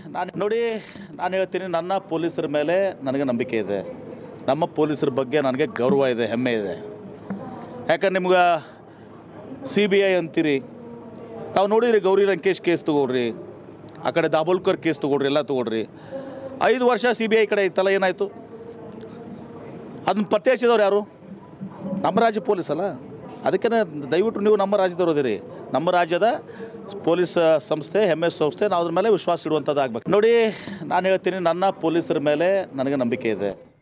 ನಾನು ನೋಡಿ ನಾನು ಹೇಳ್ತೀನಿ ನನ್ನ ಪೊಲೀಸರ ಮೇಲೆ ನನಗೆ ನಂಬಿಕೆ ಇದೆ ನಮ್ಮ ಪೊಲೀಸರ ಬಗ್ಗೆ ನನಗೆ ಗೌರವ ಇದೆ ಹೆಮ್ಮೆ ಇದೆ ಯಾಕಂದ್ರೆ ನಿಮ್ಗೆ ಸಿ ಬಿ ಐ ಅಂತೀರಿ ತಾವು ನೋಡಿರಿ ಗೌರಿ ಲಂಕೇಶ್ ಕೇಸ್ ತೊಗೊಳ್ರಿ ಆ ಕಡೆ ದಾಬೋಲ್ಕರ್ ಕೇಸ್ ತೊಗೊಳ್ರಿ ಎಲ್ಲ ತೊಗೊಳ್ರಿ ಐದು ವರ್ಷ ಸಿ ಬಿ ಐ ಕಡೆ ಇತ್ತಲ್ಲ ಏನಾಯಿತು ಅದನ್ನ ಪತ್ತೆ ಹಚ್ಚಿದವ್ರು ಯಾರು ನಮ್ಮ ರಾಜ್ಯ ಪೊಲೀಸ್ ಅಲ್ಲ ಅದಕ್ಕೆ ದಯವಿಟ್ಟು ನೀವು ನಮ್ಮ ರಾಜ್ಯದವ್ರು ಅದಿರಿ ನಮ್ಮ ರಾಜ್ಯದ ಪೊಲೀಸ್ ಸಂಸ್ಥೆ ಹೆಮ್ಮೆ ಸಂಸ್ಥೆ ನಾವು ಅದ್ರ ಮೇಲೆ ವಿಶ್ವಾಸ ಇಡುವಂಥದ್ದು ಆಗ್ಬೇಕು ನೋಡಿ ನಾನು ಹೇಳ್ತೀನಿ ನನ್ನ ಪೊಲೀಸರ ಮೇಲೆ ನನಗೆ ನಂಬಿಕೆ ಇದೆ